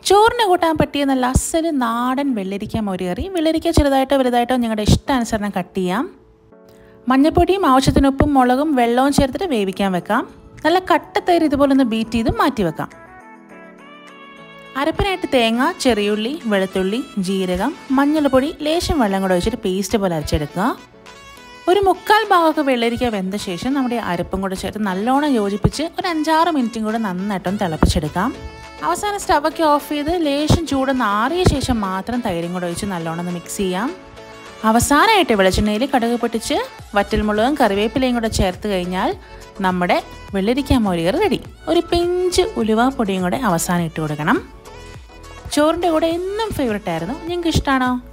ചോറിന് കൂട്ടാൻ പറ്റിയ നല്ല അസല് നാടൻ വെള്ളരിക്ക മൊരിയറി വെള്ളരിക്ക ചെറുതായിട്ടോ വലുതായിട്ടോ നിങ്ങളുടെ ഇഷ്ടാനുസരണം കട്ട് ചെയ്യാം മഞ്ഞപ്പൊടിയും ആവശ്യത്തിന് ഉപ്പും മുളകും വെള്ളവും ചേർത്തിട്ട് വേവിക്കാൻ വെക്കാം നല്ല കട്ടത്തൈര് ഇതുപോലെ ഒന്ന് ബീറ്റ് ചെയ്ത് മാറ്റി വെക്കാം അരപ്പിനായിട്ട് തേങ്ങ ചെറിയുള്ളി വെളുത്തുള്ളി ജീരകം മഞ്ഞൾപ്പൊടി ലേശം വെള്ളം കൂടെ ഒഴിച്ചിട്ട് പേസ്റ്റ് പോലെ അരച്ചെടുക്കുക ഒരു മുക്കാൽ ഭാഗമൊക്കെ വെള്ളരിക്ക വെന്ത ശേഷം നമ്മുടെ അരപ്പും കൂടെ ചേർത്ത് നല്ലോണം യോജിപ്പിച്ച് ഒരു അഞ്ചാറ് മിനിറ്റും കൂടെ നന്നായിട്ടൊന്ന് തിളപ്പിച്ചെടുക്കാം അവസാനം സ്റ്റവൊക്കെ ഓഫ് ചെയ്ത് ലേശം ചൂടൊന്ന് ആറിയ ശേഷം മാത്രം തൈരും കൂടെ ഒഴിച്ച് നല്ലോണം ഒന്ന് മിക്സ് ചെയ്യാം അവസാനമായിട്ട് വെളിച്ചെണ്ണയിൽ കടുക് പൊട്ടിച്ച് വറ്റൽമുളകും കറിവേപ്പിലയും കൂടെ ചേർത്ത് കഴിഞ്ഞാൽ നമ്മുടെ വെള്ളരിക്ക മൊരിയർ റെഡി ഒരു പിഞ്ച് ഉലുവ പൊടിയും കൂടെ അവസാനം ഇട്ട് കൊടുക്കണം ചോറിൻ്റെ കൂടെ എന്നും ഫേവററ്റ് ആയിരുന്നു നിങ്ങൾക്ക് ഇഷ്ടമാണോ